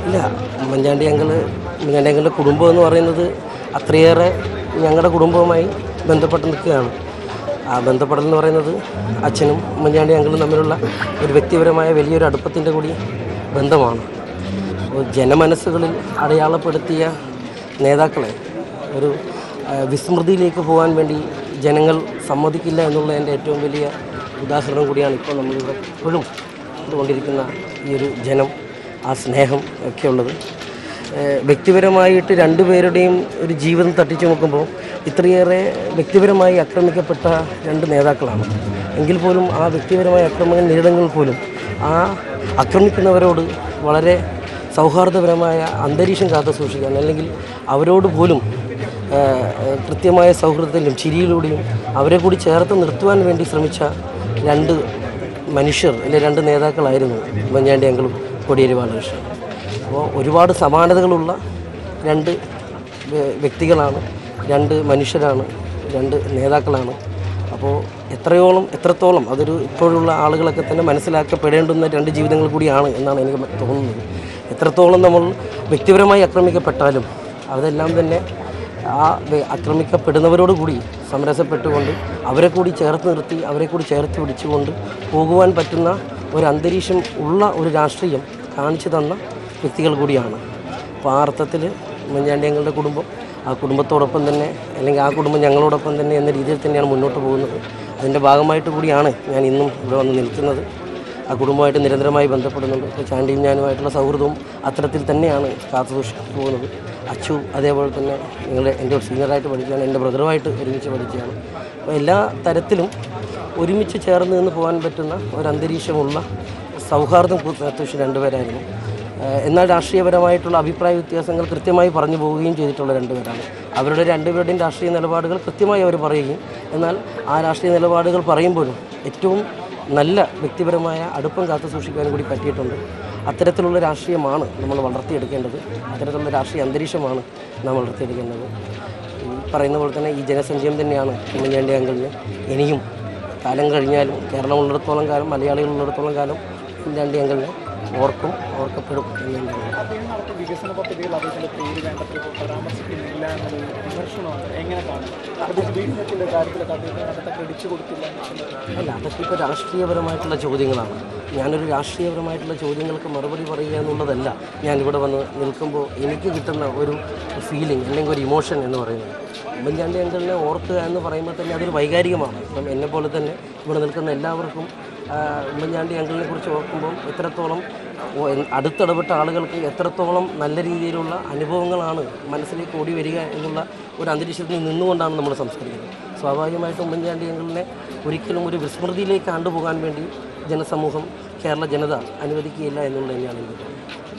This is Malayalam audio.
ഇല്ല ഉമ്മൻചാണ്ടി അങ്കിള് ഉമ്മൻചാണ്ടി അങ്കിളുടെ കുടുംബം എന്ന് പറയുന്നത് അത്രയേറെ ഞങ്ങളുടെ കുടുംബവുമായി ബന്ധപ്പെട്ട് നിൽക്കുകയാണ് ആ ബന്ധപ്പെടൽ എന്ന് പറയുന്നത് അച്ഛനും ഉമ്മൻചാണ്ടി അങ്കിളും തമ്മിലുള്ള ഒരു വ്യക്തിപരമായ വലിയൊരു അടുപ്പത്തിൻ്റെ കൂടി ബന്ധമാണ് അപ്പോൾ ജനമനസ്സുകളിൽ അടയാളപ്പെടുത്തിയ നേതാക്കളെ ഒരു ആ, വിസ്മൃതിയിലേക്ക് പോകാൻ വേണ്ടി ജനങ്ങൾ സമ്മതിക്കില്ല എന്നുള്ളതിൻ്റെ ഏറ്റവും വലിയ ഉദാഹരണം കൂടിയാണ് ഇപ്പോൾ നമ്മളിവിടെ ഇപ്പോഴും കൊണ്ടിരിക്കുന്ന ഈ ഒരു ജനം ആ സ്നേഹം ഒക്കെ ഉള്ളത് ഏഹ് വ്യക്തിപരമായിട്ട് രണ്ടുപേരുടെയും ഒരു ജീവിതം തട്ടിച്ചു നോക്കുമ്പോൾ ഇത്രയേറെ വ്യക്തിപരമായി ആക്രമിക്കപ്പെട്ട രണ്ട് നേതാക്കളാണ് എങ്കിൽ പോലും ആ വ്യക്തിപരമായ ആക്രമണം നേരിടങ്ങളിൽ പോലും ആ ആക്രമിക്കുന്നവരോട് വളരെ സൗഹാർദ്ദപരമായ അന്തരീക്ഷം കാത്തു സൂക്ഷിക്കാൻ അല്ലെങ്കിൽ അവരോട് പോലും ഏഹ്, ഏഹ്, കൃത്യമായ സൗഹൃദത്തിലും ചിരിയിലൂടെയും അവരെ കൂടി ചേർത്ത് നിർത്തുവാൻ വേണ്ടി ശ്രമിച്ച രണ്ട് മനുഷ്യർ അല്ലെ രണ്ട് നേതാക്കളായിരുന്നു ഉമ്മൻചാണ്ടി അങ്കിളും കോടിയേരി ബാലകൃഷ്ണൻ അപ്പോൾ ഒരുപാട് സമാനതകളുള്ള രണ്ട് വ്യ- വ്യക്തികളാണ് രണ്ട് മനുഷ്യരാണ് രണ്ട് നേതാക്കളാണ് അപ്പോൾ എത്രയോളം എത്രത്തോളം അതൊരു ഇപ്പോഴുള്ള ആളുകളൊക്കെ തന്നെ മനസ്സിലാക്കപ്പെടേണ്ടുന്ന രണ്ട് ജീവിതങ്ങൾ കൂടിയാണ് എന്നാണ് എനിക്ക് തോന്നുന്നത് എത്രത്തോളം നമ്മൾ വ്യക്തിപരമായി ആക്രമിക്കപ്പെട്ടാലും അതെല്ലാം തന്നെ ആ വെ- ആക്രമിക്കപ്പെടുന്നവരോട് കൂടി സമരസപ്പെട്ടുകൊണ്ട് അവരെ കൂടി ചേർത്ത് നിർത്തി അവരെ കൂടി ചേർത്ത് പിടിച്ചുകൊണ്ട് പോകുവാൻ പറ്റുന്ന ഒരു അന്തരീക്ഷം ഉള്ള ഒരു രാഷ്ട്രീയം കാണിച്ചു തന്ന വ്യക്തികൾ കൂടിയാണ് അപ്പോൾ ആ അർത്ഥത്തിൽ ഉമ്മൻചാണ്ടി ഞങ്ങളുടെ കുടുംബം ആ കുടുംബത്തോടൊപ്പം തന്നെ അല്ലെങ്കിൽ ആ കുടുംബം ഞങ്ങളോടൊപ്പം തന്നെ എന്ന രീതിയിൽ തന്നെയാണ് മുന്നോട്ട് പോകുന്നത് അതിൻ്റെ ഭാഗമായിട്ട് കൂടിയാണ് ഞാൻ ഇന്നും ഇവിടെ വന്ന് നിൽക്കുന്നത് ആ കുടുംബമായിട്ട് നിരന്തരമായി ബന്ധപ്പെടുന്നുണ്ട് ഇപ്പോൾ ചാണ്ടിയും ഞാനുമായിട്ടുള്ള സൗഹൃദവും അത്തരത്തിൽ തന്നെയാണ് കാത്തു സൂക്ഷിച്ചു പോകുന്നത് അച്ചു അതേപോലെ തന്നെ നിങ്ങളുടെ എൻ്റെ സീനിയറായിട്ട് പഠിക്കുകയാണ് എൻ്റെ ബ്രദറുമായിട്ട് ഒരുമിച്ച് പഠിക്കുകയാണ് അപ്പോൾ എല്ലാ തരത്തിലും ഒരുമിച്ച് ചേർന്ന് നിന്ന് പോകാൻ പറ്റുന്ന ഒരു അന്തരീക്ഷമുള്ള സൗഹാർദ്ദം കാത്തുസൂക്ഷിച്ച രണ്ടുപേരായിരുന്നു ഏഹ് എന്നാൽ രാഷ്ട്രീയപരമായിട്ടുള്ള അഭിപ്രായ വ്യത്യാസങ്ങൾ കൃത്യമായി പറഞ്ഞു പോവുകയും ചെയ്തിട്ടുള്ള രണ്ടുപേരാണ് അവരുടെ രണ്ടുപേരുടെയും രാഷ്ട്രീയ നിലപാടുകൾ കൃത്യമായി അവർ പറയുകയും എന്നാൽ ആ രാഷ്ട്രീയ നിലപാടുകൾ പറയുമ്പോഴും ഏറ്റവും നല്ല വ്യക്തിപരമായ അടുപ്പം കാത്തു സൂക്ഷിക്കാനും കൂടി പറ്റിയിട്ടുണ്ട് അത്തരത്തിലുള്ള രാഷ്ട്രീയമാണ് നമ്മൾ വളർത്തിയെടുക്കേണ്ടത് അത്തരത്തിലുള്ള രാഷ്ട്രീയ അന്തരീക്ഷമാണ് നാം വളർത്തിയെടുക്കേണ്ടത് ഈ പറയുന്ന പോലെ തന്നെ ഈ ജനസഞ്ചയം തന്നെയാണ് ഉമ്മൻചാണ്ടി അങ്കിളിന് ഇനിയും കാലം കഴിഞ്ഞാലും കേരളം ഉള്ളിടത്തോളം കാലം മലയാളികൾ ഉള്ളിടത്തോളം കാലം ഉമ്മൻചാണ്ടി അങ്കിളിനെ ഓർക്കും ഓർക്കപ്പെടും എന്നുള്ളത് അദ്ദേഹം നടത്തിയ വികസന പദ്ധതികൾ അദ്ദേഹത്തിന്റെ പേര് വേണ്ടത്ര പരാമർശിക്കുന്നില്ല എന്നൊരു വിമർശനമുണ്ട് എങ്ങനെ കാണും പ്രത്യേകിച്ച് വീടിനത്തിന്റെ കാര്യത്തിലൊക്കെ അദ്ദേഹം അതൊക്കെ ക്രെഡിറ്റ് കൊടുത്തില്ല എന്നുള്ളത് അല്ല അതൊക്കെ ഇപ്പോൾ രാഷ്ട്രീയപരമായിട്ടുള്ള ചോദ്യങ്ങളാണ് ഞാനൊരു രാഷ്ട്രീയപരമായിട്ടുള്ള ചോദ്യങ്ങൾക്ക് മറുപടി പറയുക എന്നുള്ളതല്ല ഞാനിവിടെ വന്ന് നിൽക്കുമ്പോൾ എനിക്ക് കിട്ടുന്ന ഒരു ഫീലിംഗ് അല്ലെങ്കിൽ ഒരു ഇമോഷൻ എന്ന് പറയുന്നത് ഉമ്മൻചാണ്ടി അങ്കിളിനെ ഓർക്കുക എന്ന് പറയുമ്പോൾ തന്നെ അതൊരു വൈകാരികമാണ് ഇപ്പം എന്നെ പോലെ തന്നെ ഇവിടെ നിൽക്കുന്ന എല്ലാവർക്കും ആ, ഉമ്മൻചാണ്ടി അങ്കിളിനെ കുറിച്ച് ഓർക്കുമ്പോൾ എത്രത്തോളം ഓ- എൻ- അടുത്തിടപെട്ട ആളുകൾക്ക് എത്രത്തോളം നല്ല രീതിയിലുള്ള അനുഭവങ്ങളാണ് മനസ്സിലേക്ക് ഓടി വരിക എന്നുള്ള ഒരു അന്തരീക്ഷത്തിൽ നിന്നുകൊണ്ടാണ് നമ്മൾ സംസ്കരിക്കുന്നത് സ്വാഭാവികമായിട്ടും ഉമ്മൻചാണ്ടി അങ്കിളിനെ ഒരിക്കലും ഒരു വിസ്മൃതിയിലേക്ക് കൊണ്ടുപോകാൻ വേണ്ടി ജനസമൂഹം കേരള ജനത അനുവദിക്കുകയില്ല എന്നുള്ളത് തന്നെയാണ് എനിക്ക് തോന്നുന്നത്